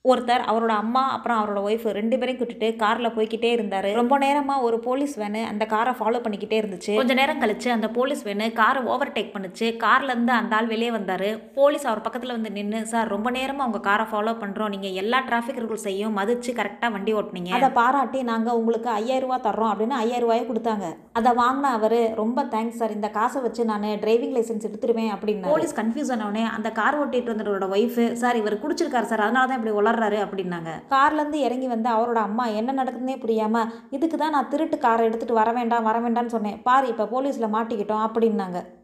ஒருத்தர் அவரோட அம்மா அப்புறம் அவரோட ஒய்ஃப் ரெண்டு பேரையும் கூட்டிட்டு காரில் போய்க்கிட்டே இருந்தார் ரொம்ப நேரமாக ஒரு போலீஸ் வேனு அந்த காரை ஃபாலோ பண்ணிக்கிட்டே இருந்துச்சு கொஞ்ச நேரம் கழிச்சு அந்த போலீஸ் வேனு காரை ஓவர் டேக் பண்ணுச்சு கார்லேருந்து அந்த ஆள் வெளியே வந்தார் போலீஸ் அவர் பக்கத்தில் வந்து நின்று சார் ரொம்ப நேரமாக உங்கள் காரை ஃபாலோ பண்ணுறோம் நீங்கள் எல்லா டிராஃபிக் ரூல்ஸையும் மதிச்சு கரெக்டாக வண்டி ஓட்டுனீங்க அதை பாராட்டி நாங்கள் உங்களுக்கு ஐயாயிரம் ரூபா தர்றோம் அப்படின்னு ஐயாயிரம் ரூபாயை கொடுத்தாங்க அதை வாங்கின அவர் ரொம்ப தேங்க்ஸ் சார் இந்த காசை வச்சு நான் டிரைவிங் லைசன்ஸ் எடுத்துருவேன் அப்படின்னு போலீஸ் கன்ஃபியூஸ் ஆனவனே அந்த கார் ஓட்டிட்டு வந்தவரோட ஒய்ஃப் சார் இவர் குடிச்சிருக்காரு சார் அதனால தான் இப்படி உளறாரு அப்படின்னாங்க கார்லேருந்து இறங்கி வந்து அவரோட அம்மா என்ன நடக்குதுன்னே புரியாமல் இதுக்கு தான் நான் திருட்டு காரை எடுத்துகிட்டு வர வேண்டாம் வர வேண்டாம்னு சொன்னேன் பாரு இப்போ போலீஸில் மாட்டிக்கிட்டோம் அப்படின்னாங்க